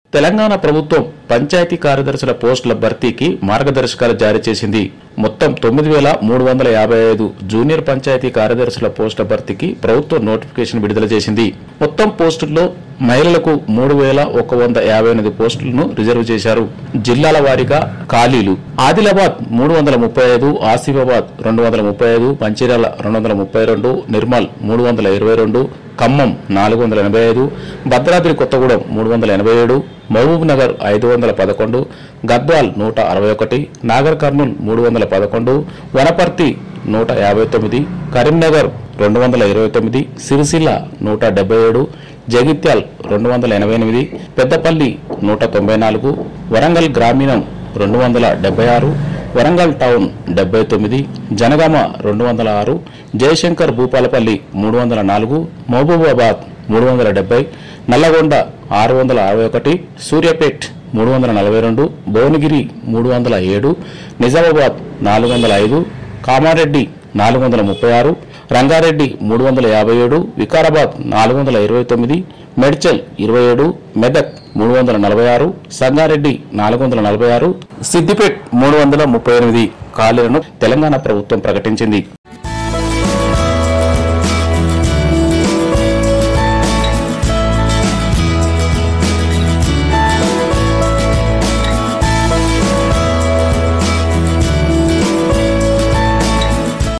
తెలంగాణ ప్రభుత్వం పంచాయతీ కార్యదర్శుల పోస్టుల భర్తీకి మార్గదర్శకాలు జారీ చేసింది మొత్తం తొమ్మిది వేల మూడు వందల యాభై ఐదు జూనియర్ పంచాయతీ కార్యదర్శుల పోస్టుల భర్తీకి ప్రభుత్వం నోటిఫికేషన్ విడుదల చేసింది మొత్తం పోస్టుల్లో మహిళలకు మూడు వేల ఒక వంద యాభై ఎనిమిది పోస్టులను రిజర్వ్ చేశారు జిల్లాల వారీగా ఖాళీలు ఆదిలాబాద్ మూడు వందల ముప్పై ఐదు ఆసిఫాబాద్ రెండు వందల ముప్పై ఐదు మంచిర్యాల రెండు వందల ముప్పై రెండు నిర్మల్ మూడు వందల ఇరవై రెండు ఖమ్మం నాలుగు వందల ఎనభై ఐదు భద్రాద్రి కొత్తగూడెం మూడు వందల ఎనభై ఏడు మహబూబ్ నగర్ ఐదు వందల పదకొండు గద్వాల్ నూట అరవై ఒకటి నాగర్ కర్నూల్ మూడు వందల పదకొండు వనపర్తి నూట యాభై తొమ్మిది కరీంనగర్ రెండు వందల ఇరవై తొమ్మిది సిరిసిల్ల నూట డెబ్బై ఏడు జగిత్యాల్ రెండు వందల ఎనభై ఎనిమిది పెద్దపల్లి నూట తొంభై నాలుగు వరంగల్ గ్రామీణం రెండు వందల డెబ్బై ఆరు వరంగల్ టౌన్ డెబ్బై తొమ్మిది జనగామ రెండు వందల ఆరు జయశంకర్ భూపాలపల్లి మూడు వందల నాలుగు మహబూబాబాద్ మూడు వందల డెబ్బై నల్లగొండ ఆరు వందల అరవై ఒకటి సూర్యాపేట్ మూడు వందల నలభై రెండు భువనగిరి మూడు వందల ఏడు నిజామాబాద్ నాలుగు వందల ఐదు కామారెడ్డి నాలుగు వందల ముప్పై ఆరు రంగారెడ్డి మూడు వందల యాభై ఏడు వికారాబాద్ నాలుగు వందల ఇరవై తొమ్మిది మెడ్చల్ ఇరవై ఏడు మెదక్ మూడు వందల నలభై ఆరు సంగారెడ్డి నాలుగు వందల నలభై ఆరు సిద్దిపేట్ మూడు వందల ముప్పై ఎనిమిది ఖాళీలను తెలంగాణ ప్రభుత్వం ప్రకటించింది